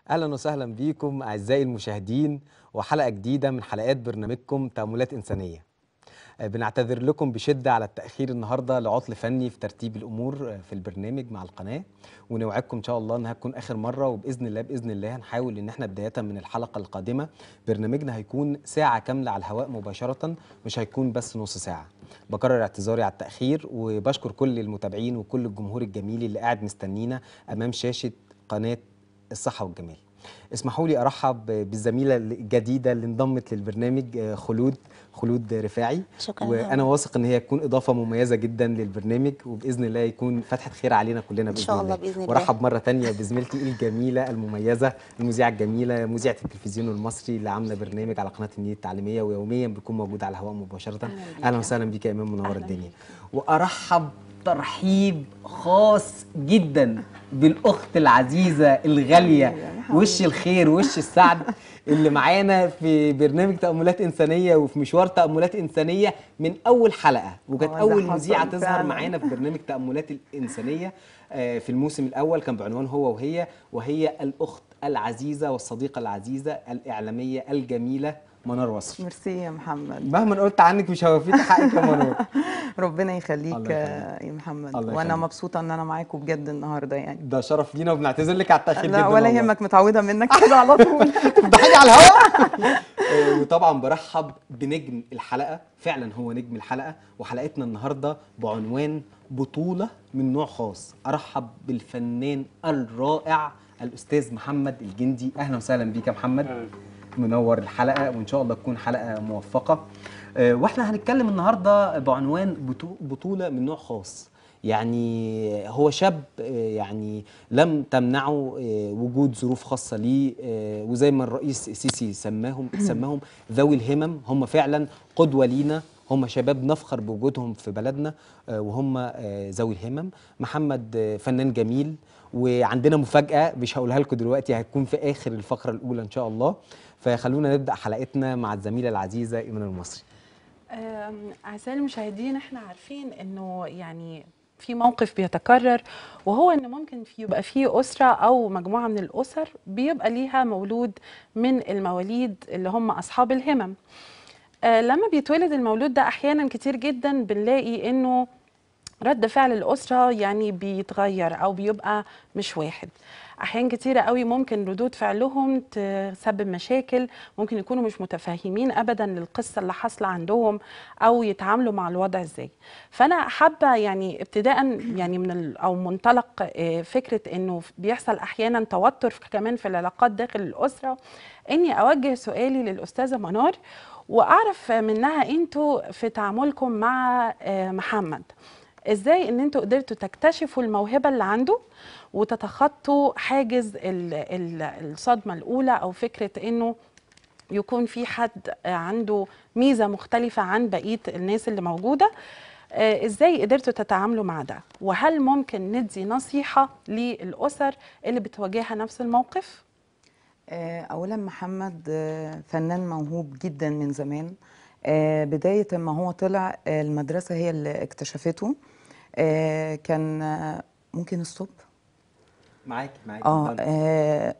اهلا وسهلا بيكم اعزائي المشاهدين وحلقه جديده من حلقات برنامجكم تاملات انسانيه آه، بنعتذر لكم بشده على التاخير النهارده لعطل فني في ترتيب الامور آه، في البرنامج مع القناه ونوعدكم ان شاء الله انها تكون اخر مره وباذن الله باذن الله هنحاول ان احنا بدايه من الحلقه القادمه برنامجنا هيكون ساعه كامله على الهواء مباشره مش هيكون بس نص ساعه بكرر اعتذاري على التاخير وبشكر كل المتابعين وكل الجمهور الجميل اللي قاعد مستنينا امام شاشه قناه الصحه والجمال اسمحوا لي ارحب بالزميله الجديده اللي انضمت للبرنامج آه، خلود خلود رفاعي شكرا وانا واثق ان هي تكون اضافه مميزه جدا للبرنامج وباذن الله يكون فتحه خير علينا كلنا باذن شاء الله بإذن الله. وارحب مره تانية بزميلتي الجميله المميزه المذيعه الجميله مذيعه التلفزيون المصري اللي عامله برنامج على قناه النيل التعليميه ويوميا بيكون موجود على الهواء مباشره أهلاً بيك اهلا يا وسهلا بيك يا ايمان منور أهلاً الدنيا بيك. وارحب ترحيب خاص جدا بالاخت العزيزه الغاليه وش الخير وش السعد اللي معانا في برنامج تأملات إنسانية وفي مشوار تأملات إنسانية من أول حلقة وكانت هو ده أول حصل مذيعة تظهر فعلاً. معانا في برنامج تأملات الإنسانية آه، في الموسم الأول كان بعنوان هو وهي وهي الأخت العزيزة والصديقة العزيزة الإعلامية الجميلة منار وصفي ميرسي يا محمد مهما قلت عنك مش هوفيك حقك يا منار ربنا يخليك الله آه، يا محمد الله وانا يخليك. مبسوطه ان انا معاكم بجد النهارده يعني ده شرف لينا وبنعتذر لك على التأخير لا جدا ولا والله. يهمك متعوده منك كده على طول بتضحكي على الهواء آه، وطبعا برحب بنجم الحلقه فعلا هو نجم الحلقه وحلقتنا النهارده بعنوان بطوله من نوع خاص ارحب بالفنان الرائع الاستاذ محمد الجندي اهلا وسهلا بيك يا محمد منور الحلقه وان شاء الله تكون حلقه موفقه آه، واحنا هنتكلم النهارده بعنوان بطو- بطوله من نوع خاص يعني هو شاب آه، يعني لم تمنعه آه، وجود ظروف خاصه ليه آه، وزي ما الرئيس السيسي سماهم سماهم ذوي الهمم هم فعلا قدوه لينا هم شباب نفخر بوجودهم في بلدنا آه، وهم آه، ذوي الهمم محمد آه، فنان جميل وعندنا مفاجاه مش هقولها لكم دلوقتي هتكون في اخر الفقره الاولى ان شاء الله فخلونا نبدا حلقتنا مع الزميله العزيزه ايمان المصري أم، أعزائي المشاهدين احنا عارفين انه يعني في موقف بيتكرر وهو ان ممكن في يبقى في اسره او مجموعه من الاسر بيبقى ليها مولود من المواليد اللي هم اصحاب الهمم آه، لما بيتولد المولود ده احيانا كتير جدا بنلاقي انه رد فعل الأسرة يعني بيتغير أو بيبقى مش واحد أحيان كتيرة قوي ممكن ردود فعلهم تسبب مشاكل ممكن يكونوا مش متفاهمين أبدا للقصة اللي حاصلة عندهم أو يتعاملوا مع الوضع إزاي فأنا حابة يعني ابتداء يعني من ال- أو منطلق آه، فكرة إنه بيحصل أحيانا توتر في- كمان في العلاقات داخل الأسرة إني أوجه سؤالي للأستاذة منار وأعرف منها أنتوا في تعاملكم مع آه، محمد ازاي ان انتوا قدرتوا تكتشفوا الموهبه اللي عنده وتتخطوا حاجز ال ال الصدمه الاولى او فكره انه يكون في حد عنده ميزه مختلفه عن بقيه الناس اللي موجوده آه، ازاي قدرتوا تتعاملوا مع ده وهل ممكن ندي نصيحه للاسر اللي بتواجهها نفس الموقف آه، اولا محمد آه، فنان موهوب جدا من زمان آه، بدايه ما هو طلع آه، المدرسه هي اللي اكتشفته آه، كان آه، ممكن ستوب معاكي معاكي اه آه،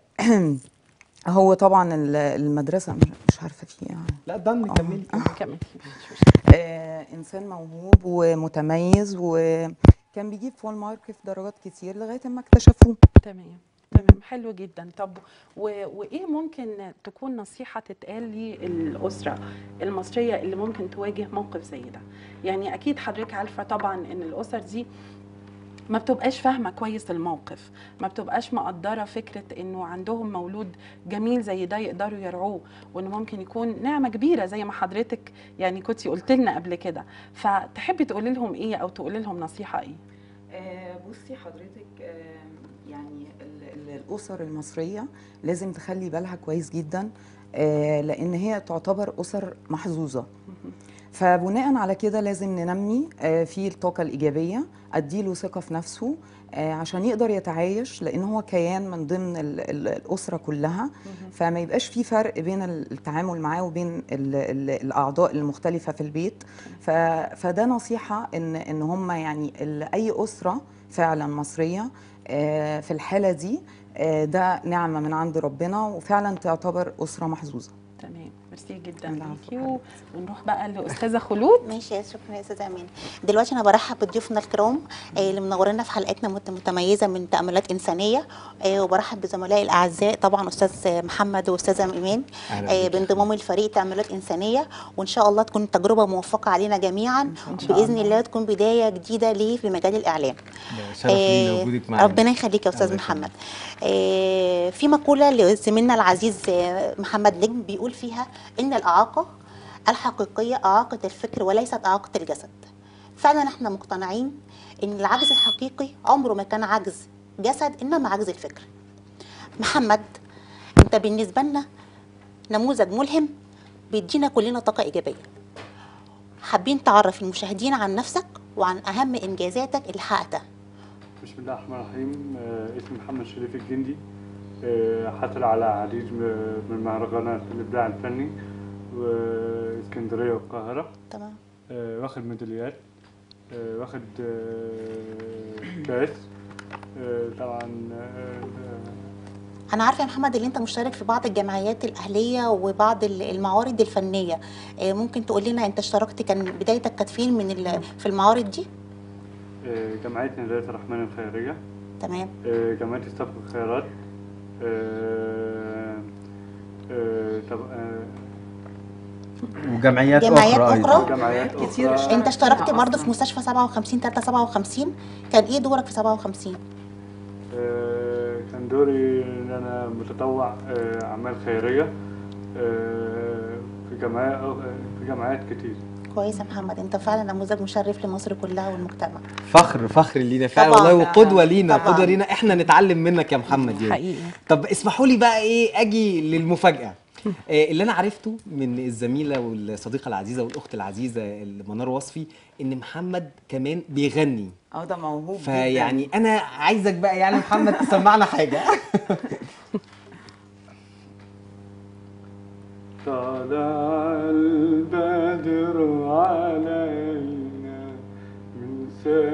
هو طبعا ال- المدرسه مش مش عارفه فيها لا ضمن كملي كمل آه، انسان موهوب ومتميز وكان بيجيب فول مارك في درجات كتير لغايه ما اكتشفوه تمام تمام حلو جدا طب و... وايه ممكن تكون نصيحه تتقال للاسره المصريه اللي ممكن تواجه موقف زي ده يعني اكيد حضرتك عارفه طبعا ان الاسر دي ما بتبقاش فاهمه كويس الموقف ما بتبقاش مقدره فكره انه عندهم مولود جميل زي ده يقدروا يرعوه وانه ممكن يكون نعمه كبيره زي ما حضرتك يعني كنتي قلت لنا قبل كده فتحبي تقولي لهم ايه او تقولي لهم نصيحه ايه آه، بصي حضرتك آه، يعني ال- ال- الأسر المصرية لازم تخلي بالها كويس جدا آه، لأن هي تعتبر أسر محظوظة فبناء على كده لازم ننمي آه، فيه الطاقة الإيجابية أديله ثقة في نفسه آه، عشان يقدر يتعايش لأن هو كيان من ضمن ال- ال- الأسرة كلها فما يبقاش في فرق بين التعامل معاه وبين ال ال الأعضاء المختلفة في البيت ف فده نصيحة إن إن هم يعني ال- أي أسرة فعلا مصرية آه، في الحالة دي آه، ده نعمه من عند ربنا وفعلا تعتبر اسره محظوظه تمام ميرسي جدا العفو ليكي ونروح بقى لاستاذه خلود ماشي شكرا يا استاذه امين دلوقتي انا برحب بضيوفنا الكرام آه، اللي منورينا في حلقتنا مت- متميزه من تاملات انسانيه آه، وبرحب بزملائي الاعزاء طبعا استاذ محمد واستاذه ايمان أهلا آه، بيك. بانضمام الفريق تاملات انسانيه وان شاء الله تكون تجربه موفقه علينا جميعا شاء باذن الله. الله تكون بدايه جديده ليه في مجال الاعلام ده شرف لينا آه، وجودك معانا ربنا يخليك يا استاذ الله محمد آه، في مقوله لزميلنا العزيز آه، محمد نجم بيقول فيها ان الاعاقه الحقيقيه اعاقه الفكر وليست اعاقه الجسد فعلا احنا مقتنعين ان العجز الحقيقي عمره ما كان عجز جسد انما عجز الفكر محمد انت بالنسبه لنا نموذج ملهم بيدينا كلنا طاقه ايجابيه حابين تعرف المشاهدين عن نفسك وعن اهم انجازاتك اللي حققتها بسم الله الرحمن الرحيم آه، اسمي محمد شريف الجندي آه، حصل على عديد م- من مهرجانات الإبداع الفني واسكندرية والقاهرة تمام آه، واخد ميداليات آه، واخد آه، كاس آه، طبعا آه، انا عارفه يا محمد ان انت مشترك في بعض الجمعيات الاهليه وبعض ال- المعارض الفنيه آه، ممكن تقول لنا انت اشتركت كان بدايتك كانت فين من ال- في المعارض دي آه، جمعية نداية الرحمن الخيرية تمام آه، جمعية السبق الخيرات آه، آه، طب آه، وجمعيات جمعيات اخرى أخرى؟ ايضا جمعيات كتير أخرى انت اشتركت أصلاً. برضه في مستشفى 57 3 57 كان ايه دورك في 57 آه، كان دوري ان انا متطوع آه، اعمال خيريه آه، في جمعيات في جمعيات كتير كويس يا محمد انت فعلا نموذج مشرف لمصر كلها والمجتمع فخر فخر لينا فعلا طبعاً. والله وقدوه لينا طبعاً. قدوه لينا احنا نتعلم منك يا محمد يعني حقيقي طب اسمحوا لي بقى ايه اجي للمفاجاه آه، اللي انا عرفته من الزميله والصديقه العزيزه والاخت العزيزه منار وصفي ان محمد كمان بيغني اه ده موهوب جداً. فيعني انا عايزك بقى يعني محمد تسمعنا حاجه طلع البدر علينا من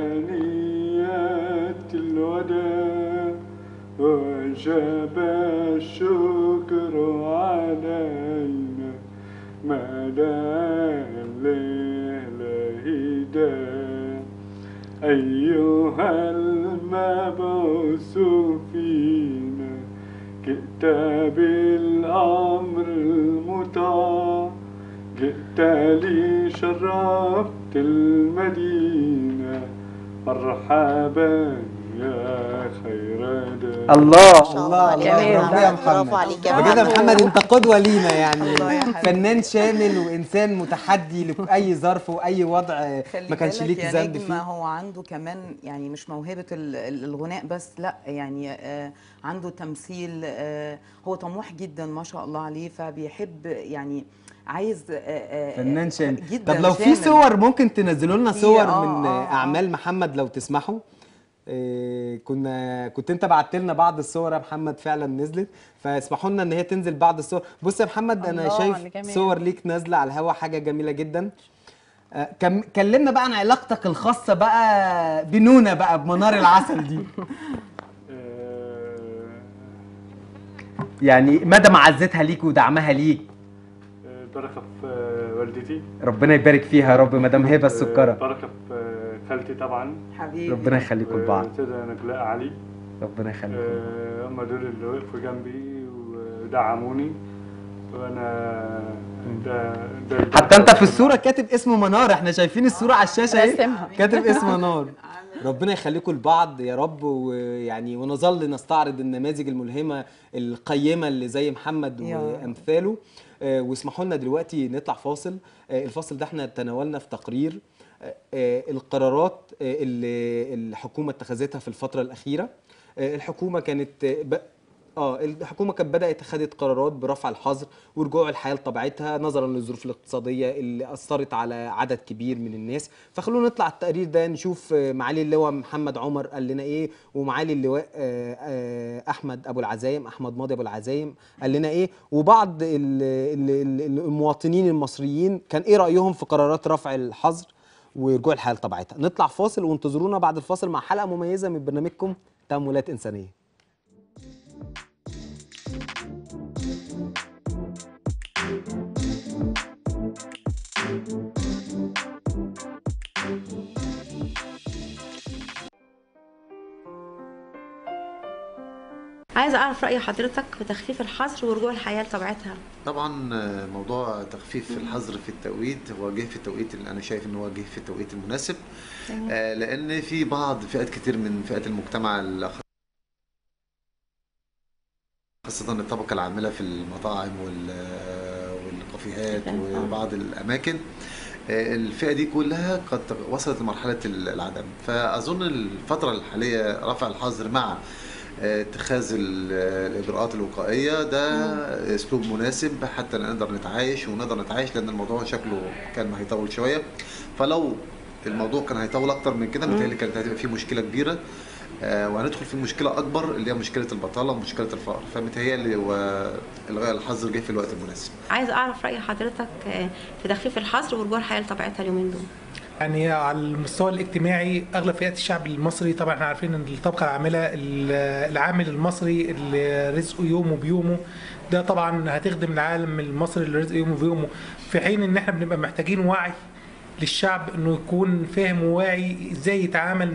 ثنيات الوداع وجب الشكر علينا ما دام الليل هداه أيها المبعوث فينا جئت بالأمر المطاع جئت لي شرفت المدينة مرحبا يا خير دار الله ما شاء الله الله عليك الله يا برافو يا محمد. برافو محمد عليك يا بجد يا محمد. محمد انت قدوه لينا يعني الله يا حبيبي. فنان شامل وانسان متحدي لاي ظرف واي وضع خلي ما كانش بالك ليك يا ذنب نجم فيه هو عنده كمان يعني مش موهبة ال- ال- الغناء بس لا يعني آه عنده تمثيل آه هو طموح جدا ما شاء الله عليه فبيحب يعني عايز آه آه فنان شامل جدا طب لو في شامل. صور ممكن تنزلوا لنا في- صور آه، من آه، آه. اعمال محمد لو تسمحوا إيه كنا كنت انت بعت لنا بعض الصور يا محمد فعلا نزلت فاسمحوا لنا ان هي تنزل بعض الصور بص يا محمد انا الله، شايف الجمال. صور ليك نازله على الهوا حاجه جميله جدا آه، كم كلمنا بقى عن علاقتك الخاصه بقى بنونا بقى بمنار العسل دي آه، يعني مدى معزتها ليك ودعمها ليك آه، بركة في آه، والدتي ربنا يبارك فيها يا رب مدام هبه آه، السكره بركة في آه، خالتي طبعا حبيبي ربنا يخليكم لبعض أستاذة نجلاء علي ربنا يخليكم آه، هم دول اللي وقفوا جنبي ودعموني وانا ده ده حتى انت في الصوره كاتب اسم منار احنا شايفين الصوره على الشاشه اهي راسمها. كاتب اسم منار ربنا يخليكم لبعض يا رب ويعني ونظل نستعرض النماذج الملهمه القيمه اللي زي محمد يا رب. وامثاله آه، واسمحوا لنا دلوقتي نطلع فاصل آه، الفاصل ده احنا تناولنا في تقرير آه، آه، القرارات آه، اللي الحكومه اتخذتها في الفتره الاخيره آه، الحكومه كانت آه، ب- اه الحكومه كانت بدات خدت قرارات برفع الحظر ورجوع الحياه لطبيعتها نظرا للظروف الاقتصاديه اللي اثرت على عدد كبير من الناس فخلونا نطلع التقرير ده نشوف آه، معالي اللواء محمد عمر قال لنا ايه ومعالي اللواء آه، آه، احمد ابو العزايم احمد ماضي ابو العزايم قال لنا ايه وبعض ال- ال- ال- المواطنين المصريين كان ايه رايهم في قرارات رفع الحظر ورجوع الحياه لطبيعتها نطلع فاصل وانتظرونا بعد الفاصل مع حلقه مميزه من برنامجكم تاملات انسانيه عايزة أعرف رأي حضرتك في تخفيف الحظر ورجوع الحياة لطبيعتها طبعا آه، موضوع تخفيف الحظر في التوقيت هو جه في التوقيت اللي انا شايف ان هو جه في التوقيت المناسب آه، لان في بعض فئات كتير من فئات المجتمع ال- خاصة الطبقة العاملة في المطاعم وال- والكافيهات وبعض الأماكن آه، الفئة دي كلها قد وصلت لمرحلة العدم فأظن الفترة الحالية رفع الحظر مع آه، اتخاذ ال- الإجراءات الوقائية ده أسلوب مناسب حتى نقدر نتعايش ونقدر نتعايش لأن الموضوع شكله كان هيطول شوية فلو الموضوع كان هيطول أكتر من كده متهيألي كانت هتبقى فيه مشكلة كبيرة آه، وهندخل في مشكلة أكبر اللي هي مشكلة البطالة ومشكلة الفقر فمتهيألي هو إلغاء الحظر جه في الوقت المناسب عايزة أعرف رأي حضرتك آه، في تخفيف الحظر ورجوع الحياة لطبيعتها اليومين دول يعني على المستوى الاجتماعي اغلب فئات الشعب المصري طبعا احنا عارفين ان الطبقه العامله ال- العامل المصري اللي رزقه يومه بيومه ده طبعا هتخدم العالم المصري اللي رزقه يومه بيومه في حين ان احنا بنبقى محتاجين وعي للشعب انه يكون فاهم وواعي ازاي يتعامل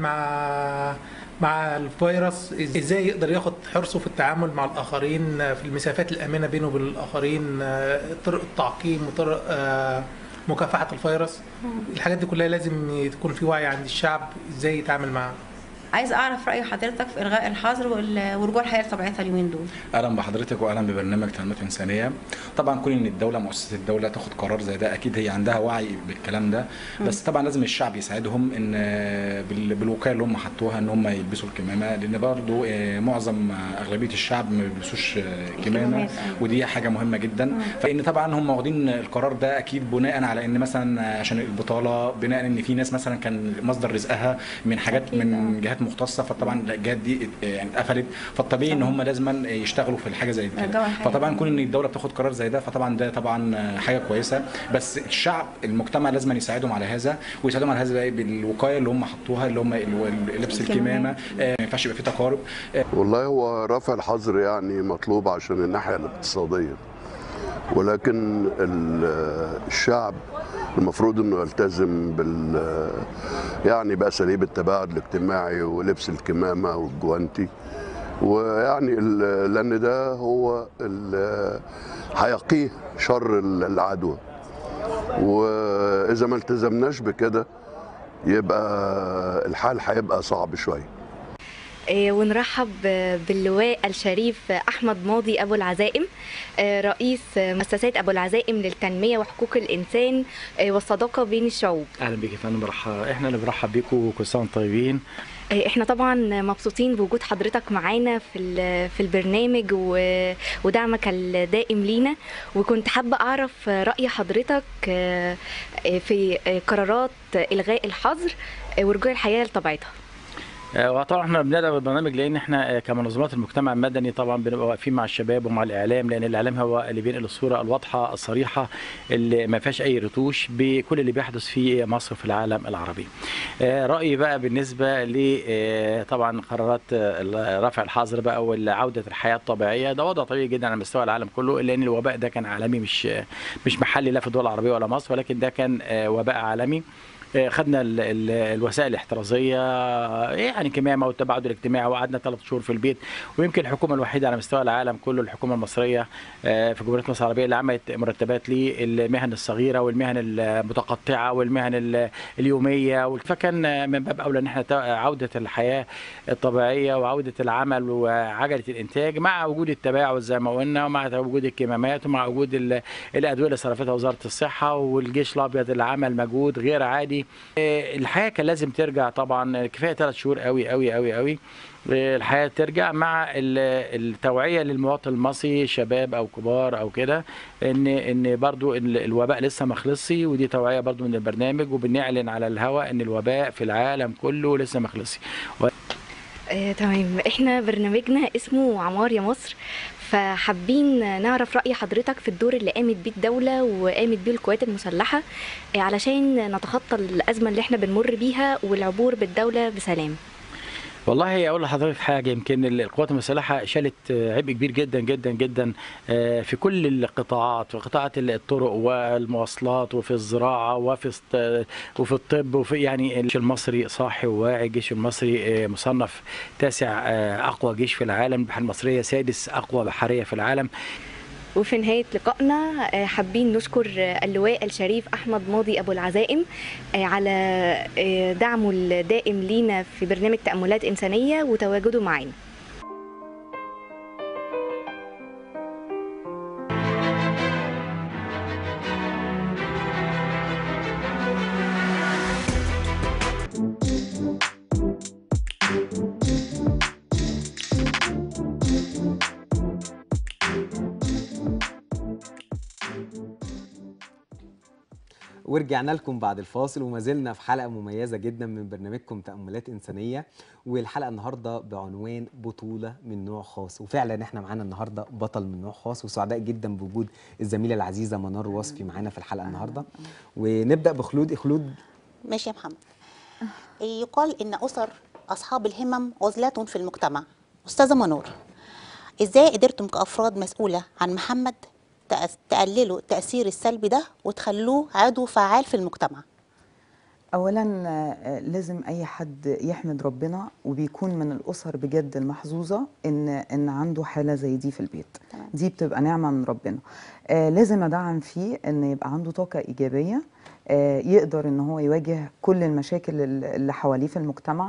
مع مع الفيروس ازاي يقدر ياخد حرصه في التعامل مع الاخرين في المسافات الامنه بينه وبين الاخرين طرق التعقيم وطرق آه، مكافحه الفيروس الحاجات دي كلها لازم تكون في وعي عند الشعب ازاي يتعامل معاها عايزة أعرف رأي حضرتك في إلغاء الحظر وال- ورجوع الحياة لطبيعتها اليومين دول اهلا بحضرتك واهلا ببرنامج تنميه انسانيه طبعا كون ان الدوله مؤسسه الدوله تاخد قرار زي ده اكيد هي عندها وعي بالكلام ده بس طبعا لازم الشعب يساعدهم ان بال- بالوقايه اللي هم حطوها ان هم يلبسوا الكمامه لان برضو آه، معظم آه، اغلبيه الشعب ما بيلبسوش آه، كمامه الكمامات، ودي حاجه مهمه جدا فان طبعا هم واخدين القرار ده اكيد بناء على ان مثلا عشان البطاله بناء ان في ناس مثلا كان مصدر رزقها من حاجات أكيد، من جهات مختصه فطبعا الجهات دي ات- يعني اتقفلت فالطبيعي ان هم لازما يشتغلوا في الحاجه زي رجعوا كده الحياة. فطبعا كون ان الدوله بتاخد قرار زي ده فطبعا ده طبعا حاجه كويسه بس الشعب المجتمع لازم يساعدهم على هذا ويساعدهم على هذا بالوقايه اللي هم حطوها اللي هم ال- لبس الكمامه آه، ما ينفعش يبقى في تقارب والله هو رفع الحظر يعني مطلوب عشان الناحية الاقتصادية ولكن ال- الشعب المفروض انه يلتزم بال يعني باساليب التباعد الاجتماعي ولبس الكمامه والجوانتي ويعني ال- لان ده هو ال- هيقيه شر ال- العدوى واذا ما التزمناش بكده يبقى الحال هيبقى صعب شويه آه، ونرحب آه، باللواء الشريف آه، احمد ماضي ابو العزائم آه، رئيس آه، مؤسسات ابو العزائم للتنميه وحقوق الانسان آه، والصداقه بين الشعوب اهلا بيك يا فندم برحب احنا اللي بنرحب بيكم وكل سنه وانتم طيبين آه، احنا طبعا مبسوطين بوجود حضرتك معانا في ال- في البرنامج و- ودعمك الدائم لينا وكنت حابه اعرف آه، راي حضرتك آه، آه، في آه، قرارات الغاء الحظر آه، ورجوع الحياه لطبيعتها آه، وطبعا احنا بندعم البرنامج لان احنا آه، كمنظمات المجتمع المدني طبعا بنبقى واقفين مع الشباب ومع الاعلام لان الاعلام هو اللي بينقل الصوره الواضحه الصريحه اللي ما فيهاش اي رتوش بكل اللي بيحدث في مصر وفي العالم العربي. آه، رايي بقى بالنسبه ل آه، طبعا قرارات آه، رفع الحظر بقى وعوده الحياه الطبيعيه ده وضع طبيعي جدا على مستوى العالم كله لان الوباء ده كان عالمي مش مش محلي لا في الدول العربيه ولا مصر ولكن ده كان آه، وباء عالمي آه، خدنا ال- ال- الوسائل الاحترازيه آه، يعني كمامه والتباعد الاجتماعي وقعدنا ثلاث شهور في البيت ويمكن الحكومه الوحيده على مستوى العالم كله الحكومه المصريه آه، في جمهوريه مصر العربيه اللي عملت مرتبات للمهن الصغيره والمهن المتقطعه والمهن ال- اليوميه وال- فكان من باب اولى ان احنا تا- عوده الحياه الطبيعيه وعوده العمل وعجله الانتاج مع وجود التباعد زي ما قلنا ومع وجود الكمامات ومع وجود ال- الادويه اللي صرفتها وزاره الصحه والجيش الابيض اللي عمل مجهود غير عادي آه، الحياه كان لازم ترجع طبعا كفايه ثلاث شهور قوي قوي قوي قوي آه، الحياه ترجع مع ال- التوعيه للمواطن المصري شباب او كبار او كده ان ان برضو ال- الوباء لسه ما خلصش ودي توعيه برضو من البرنامج وبنعلن على الهواء ان الوباء في العالم كله لسه ما خلصش آه، تمام احنا برنامجنا اسمه عمار يا مصر فحابين نعرف رأي حضرتك في الدور اللي قامت بيه الدولة وقامت بيه القوات المسلحة آه، علشان نتخطى الأزمة اللي احنا بنمر بيها والعبور بالدولة بسلام والله اقول لحضرتك حاجه يمكن القوات المسلحه شالت عبء كبير جدا جدا جدا آه، في كل القطاعات في قطاعات الطرق والمواصلات وفي الزراعه وفي الط- وفي الطب وفي يعني الجيش المصري صاحي وواعي الجيش المصري آه، مصنف تاسع آه، اقوى جيش في العالم البحريه المصريه سادس اقوى بحريه في العالم وفي نهاية لقائنا آه، حابين نشكر آه، اللواء الشريف أحمد ماضي أبو العزائم آه، على آه، دعمه الدائم لينا في برنامج تأملات إنسانية وتواجده معانا ورجعنا لكم بعد الفاصل وما زلنا في حلقه مميزه جدا من برنامجكم تاملات انسانيه والحلقه النهارده بعنوان بطوله من نوع خاص وفعلا احنا معانا النهارده بطل من نوع خاص وسعداء جدا بوجود الزميله العزيزه منار وصفي معانا في الحلقه النهارده ونبدا بخلود خلود ماشي يا محمد يقال ان اسر اصحاب الهمم عزلات في المجتمع استاذه منور ازاي قدرتم كافراد مسؤوله عن محمد تأس- تقللوا التاثير السلبي ده وتخلوه عضو فعال في المجتمع اولا آه، لازم اي حد يحمد ربنا وبيكون من الاسر بجد المحظوظه ان ان عنده حاله زي دي في البيت تمام. دي بتبقى نعمه من ربنا آه لازم ادعم فيه ان يبقى عنده طاقه ايجابيه آه يقدر ان هو يواجه كل المشاكل ال- اللي حواليه في المجتمع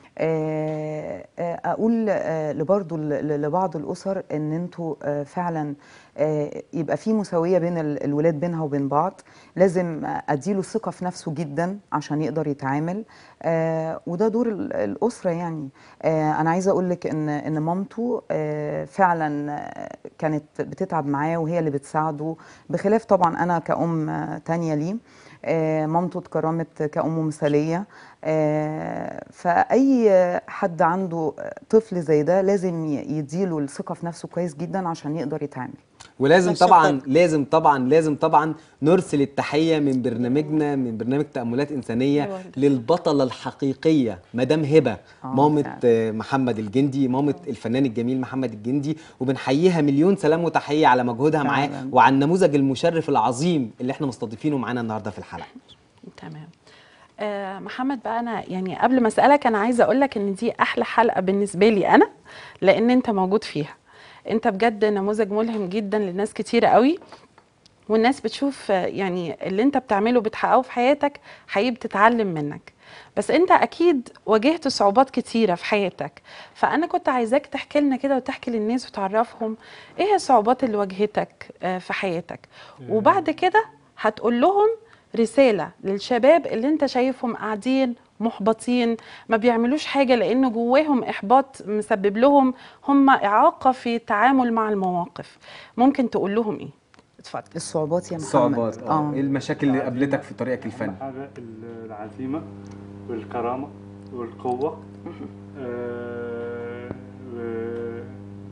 آه، آه، اقول آه، لبرضو ل- ل- لبعض الاسر ان انتوا آه، فعلا آه، يبقى في مساويه بين ال- الولاد بينها وبين بعض لازم آه، اديله ثقه في نفسه جدا عشان يقدر يتعامل آه، وده دور ال- الاسره يعني آه، انا عايزه اقول لك ان ان مامته آه، فعلا آه، كانت بتتعب معاه وهي اللي بتساعده بخلاف طبعا انا كأم آه، تانية ليه آه، مامته اتكرمت كأم مثالية آه، فأي حد عنده طفل زي ده لازم ي- يديله الثقة في نفسه كويس جدا عشان يقدر يتعامل ولازم مشكور. طبعا لازم طبعا لازم طبعا نرسل التحيه من برنامجنا من برنامج تاملات انسانيه أيوة. للبطله الحقيقيه مدام هبه آه، مامه فعلا. آه، محمد الجندي مامه الفنان الجميل محمد الجندي وبنحييها مليون سلام وتحيه على مجهودها معاه فعلا. وعلى النموذج المشرف العظيم اللي احنا مستضيفينه معانا النهارده في الحلقه تمام آه محمد بقى انا يعني قبل ما اسالك انا عايزه اقول لك ان دي احلى حلقه بالنسبه لي انا لان انت موجود فيها انت بجد نموذج ملهم جدا لناس كتيره قوي والناس بتشوف آه، يعني اللي انت بتعمله بتحققه في حياتك حقيقي بتتعلم منك بس انت اكيد واجهت صعوبات كتيره في حياتك فانا كنت عايزاك تحكي لنا كده وتحكي للناس وتعرفهم ايه الصعوبات اللي واجهتك آه، في حياتك وبعد كده هتقول لهم رسالة للشباب اللي انت شايفهم قاعدين محبطين ما بيعملوش حاجة لأن جواهم إحباط مسبب لهم هم إعاقة في التعامل مع المواقف ممكن تقول لهم إيه؟ اتفضل الصعوبات يا محمد الصعوبات اه ايه المشاكل اللي قابلتك في طريقك أهم الفني حاجة ال- العزيمة والكرامة والقوة آه، و-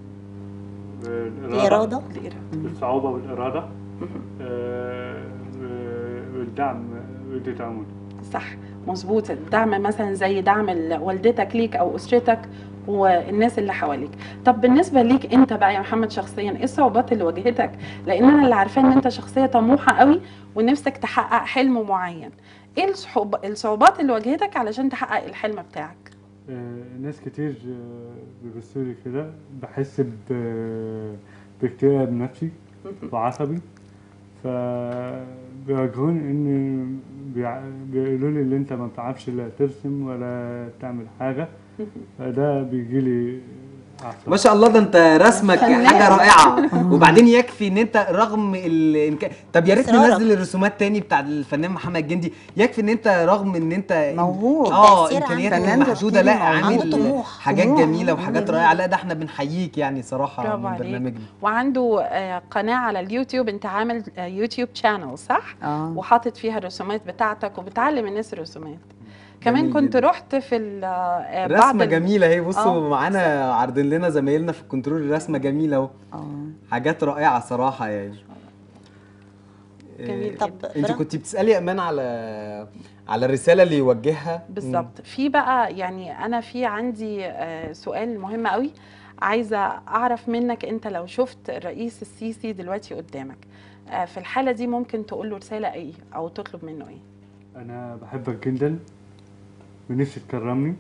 الإرادة الصعوبة والإرادة آه، و- والدعم والتعامل صح مظبوط الدعم مثلا زي دعم ال- والدتك ليك أو أسرتك والناس اللي حواليك طب بالنسبة ليك انت بقى يا محمد شخصيا ايه الصعوبات اللي واجهتك لان انا اللي عارفاه ان انت شخصية طموحة قوي ونفسك تحقق حلم معين ايه الصعوب- الصعوبات اللي واجهتك علشان تحقق الحلم بتاعك آه، ناس كتير آه، بيبصوا لي كده بحس ب- باكتئاب نفسي وعصبي فبيواجهوني ان بيع- بيقولوا لي اللي انت ما بتعرفش لا ترسم ولا تعمل حاجه فده بيجي لي ما شاء الله ده انت رسمك حاجه رائعه وبعدين يكفي ان انت رغم الامكان طب يا ريت إصرارك. ننزل الرسومات تاني بتاع الفنان محمد جندي يكفي ان انت رغم ان انت موهوب. اه التأثير امكانياتك فنان المحدوده لا تفكيري موهوب. عامل عنده طموح. حاجات طموح. جميله وحاجات جميل. رائعه لا ده احنا بنحييك يعني صراحه برافو من عليك. برنامجنا وعنده آه، قناة على اليوتيوب انت عامل آه، يوتيوب شانل صح؟ اه وحاطط فيها الرسومات بتاعتك وبتعلم الناس الرسومات كمان جميل كنت جدا. رحت في ال- آه، بعض رسمه ال- جميله اهي بصوا آه. معانا عارضين لنا زمايلنا في الكنترول رسمه جميله اهو اه حاجات رائعه صراحه يعني جميل آه، طب انت برا- كنت بتسالي يا امان على على الرساله اللي يوجهها بالظبط في بقى يعني انا في عندي آه، سؤال مهم قوي عايزه اعرف منك انت لو شفت الرئيس السيسي دلوقتي قدامك آه، في الحاله دي ممكن تقول له رساله ايه او تطلب منه ايه أنا بحبك جدا ونفسي تكرمني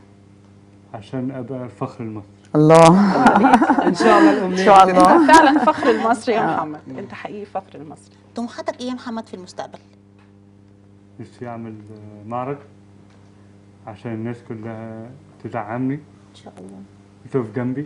عشان أبقى الفخر المصري الله ان شاء الله الامنيه إن شاء دي الله. انت فعلا فخر المصري يا محمد انت حقيقي فخر المصري طموحاتك ايه يا محمد في المستقبل نفسي أعمل آه، معرض عشان الناس كلها تدعمني ان شاء الله وتقف جنبي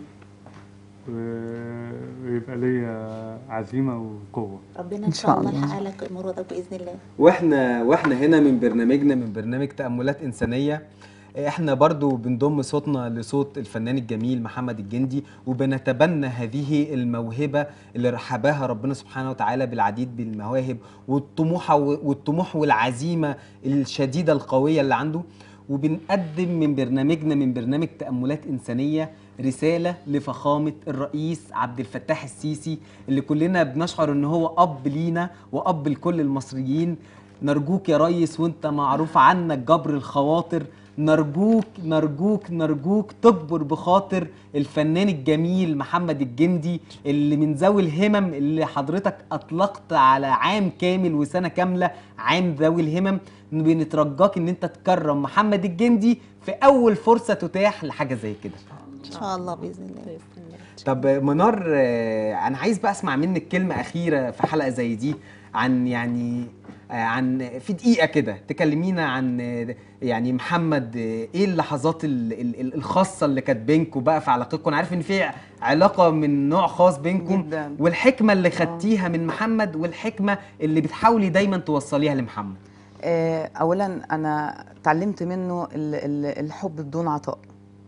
و- ويبقى ليا عزيمة وقوة ربنا ان إن شاء شاء الله الله. يحقق لك مرادك باذن الله واحنا واحنا هنا من برنامجنا من برنامج تأملات إنسانية احنا برضو بنضم صوتنا لصوت الفنان الجميل محمد الجندي وبنتبنى هذه الموهبة اللي رحبها ربنا سبحانه وتعالى بالعديد بالمواهب والطموح والطموح والعزيمة الشديدة القوية اللي عنده وبنقدم من برنامجنا من برنامج تأملات إنسانية رسالة لفخامة الرئيس عبد الفتاح السيسي اللي كلنا بنشعر ان هو أب لينا وأب لكل المصريين نرجوك يا ريس وانت معروف عنك جبر الخواطر نرجوك نرجوك نرجوك تجبر بخاطر الفنان الجميل محمد الجندي اللي من ذوي الهمم اللي حضرتك اطلقت على عام كامل وسنه كامله عام ذوي الهمم بنترجاك ان انت تكرم محمد الجندي في اول فرصه تتاح لحاجه زي كده ان شاء الله باذن الله طب منار آه، انا عايز بقى اسمع منك كلمه اخيره في حلقه زي دي عن يعني آه، عن في دقيقه كده تكلمينا عن آه، يعني محمد آه، ايه اللحظات ال- ال- ال- الخاصه اللي كانت بينكم بقى في علاقتكم انا عارف ان في علاقه من نوع خاص بينكم جدا. والحكمه اللي خدتيها من محمد والحكمه اللي بتحاولي دايما توصليها لمحمد آه، اولا انا اتعلمت منه ال- ال- الحب بدون عطاء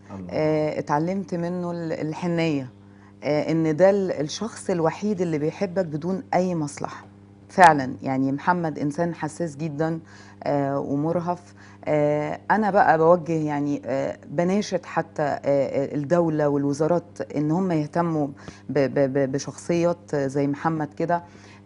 آه، اتعلمت منه ال- الحنيه آه، ان ده ال- الشخص الوحيد اللي بيحبك بدون اي مصلحه فعلا يعني محمد انسان حساس جدا آه، ومرهف آه، انا بقى بوجه يعني آه، بناشد حتى آه، الدوله والوزارات ان هم يهتموا ب- ب- ب- بشخصيات زي محمد كده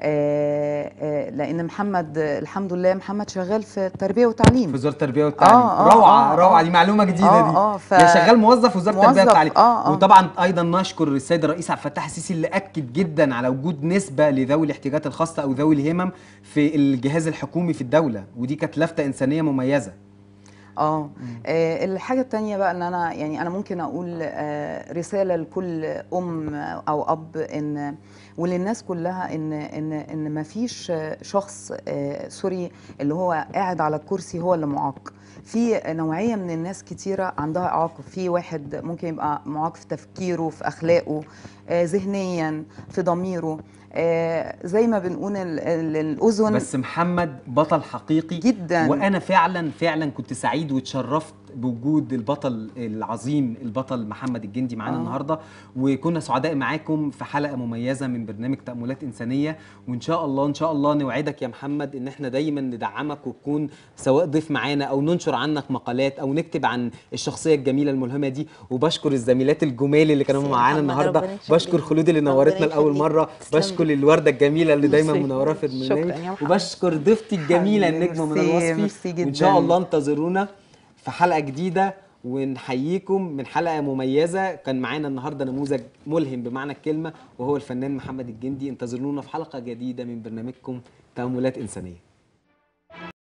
آه، آه، لان محمد آه، الحمد لله محمد شغال في التربيه والتعليم في وزاره التربيه والتعليم آه، آه، روعه آه، روعه آه. دي معلومه جديده آه، دي آه، ف- يا شغال موظف وزاره التربيه موظف، والتعليم آه، آه. وطبعا ايضا نشكر السيد الرئيس عبد الفتاح السيسي اللي اكد جدا على وجود نسبه لذوي الاحتياجات الخاصه او ذوي الهمم في الجهاز الحكومي في الدوله ودي كانت لفته انسانيه مميزه اه آه، الحاجة التانية بقى ان انا يعني انا ممكن اقول آه، رسالة لكل ام او اب ان وللناس كلها ان ان ان ما فيش شخص آه، سوري اللي هو قاعد على الكرسي هو اللي معاق في نوعية من الناس كتيرة عندها إعاقة في واحد ممكن يبقى معاق في تفكيره في أخلاقه آه، ذهنيا في ضميره آه، زي ما بنقول ال- ال- الأذن بس محمد بطل حقيقي جدا وانا فعلا فعلا كنت سعيد واتشرفت بوجود البطل العظيم البطل محمد الجندي معانا آه. النهارده وكنا سعداء معاكم في حلقه مميزه من برنامج تاملات انسانيه وان شاء الله ان شاء الله نوعدك يا محمد ان احنا دايما ندعمك وتكون سواء ضيف معانا او ننشر عنك مقالات او نكتب عن الشخصيه الجميله الملهمه دي وبشكر الزميلات الجمال اللي كانوا ميرسي يا معانا محمد، النهارده ربنا يخليك. بشكر خلود اللي نورتنا ربنا لاول يخليك. مره تسلم. بشكر الورده الجميله اللي دايما ميرسي. منوره في البرنامج شكراً يا محمد. وبشكر ضيفتي الجميله حبيبي، النجمه من ميرسي، الوصفي ميرسي وان جداً. شاء الله انتظرونا في حلقه جديده ونحييكم من حلقه مميزه كان معانا النهارده نموذج ملهم بمعنى الكلمه وهو الفنان محمد الجندي انتظرونا في حلقه جديده من برنامجكم تاملات انسانيه